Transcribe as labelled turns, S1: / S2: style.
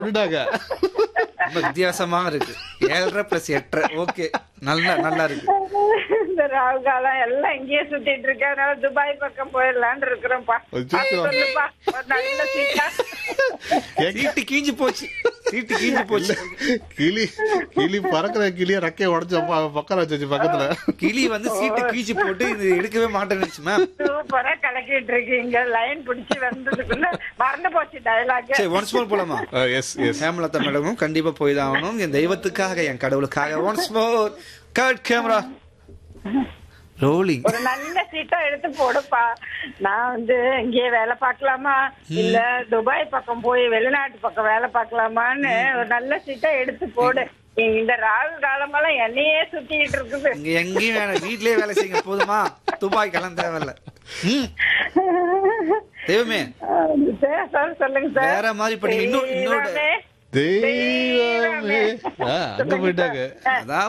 S1: விட்டாங்க
S2: ரொம்ப வித்தியாசமா இருக்கு ஏழரை பிளஸ் எட்டரை ஓகே நல்லா நல்லா இருக்கு
S3: இந்த ராகு காலம் எல்லாம் இங்கேயே சுத்திட்டு இருக்கேன் அதனால துபாய் பக்கம் போயிடலான்னு இருக்கிறோம்ப்பா
S1: அச்சச்சோ.
S3: சொல்லுப்பா ஒரு நல்ல சீட்டா
S2: சீட்டு கீஞ்சு போச்சு சீட்டு கீஞ்சு போச்சு
S1: கிளி கிளி பறக்கிற கிளிய ரெக்கைய உடச்சு பக்கம் வச்சு பக்கத்துல
S2: கிளி வந்து சீட்டு கீச்சு போட்டு இது எடுக்கவே மாட்டேன்னு மேம்
S3: சூப்பரா கலக்கிட்டு இருக்கீங்க லைன் பிடிச்சி வந்ததுக்குள்ள மறந்து போச்சு டயலாக்
S2: சரி ஒன்ஸ் மோர் போலாமா
S1: எஸ் எஸ்
S2: ஹேமலதா மேடமும் கண்டிப்பா போய் தான் ஆகணும் என் தெய்வத்துக்காக என் கடவுளுக்காக once more cut camera rolling
S3: ஒரு நல்ல சீட்டா எடுத்து போடுப்பா நான் வந்து இங்கேயே வேலை பார்க்கலாமா இல்ல துபாய் பக்கம் போய் வெளிநாட்டு பக்கம் வேலை பார்க்கலாமான்னு ஒரு நல்ல சீட்டா எடுத்து போடு இந்த ராகு காலமெல்லாம் என்னையே சுத்திட்டு இருக்குது
S2: இங்க எங்கேயும் வேணாம் வீட்லயே வேலை செய்யுங்க போதுமா துபாய் கிளம்ப தேவையில்ல ம், தெய்வமே
S3: சார் சார் சொல்லுங்க சார்
S2: வேற மாதிரி பண்ணி இன்னும் இன்னொரு
S3: தெய்வமே,
S1: தெய்வமே ஆ, அங்க போயிட்டாங்க
S2: அதாவது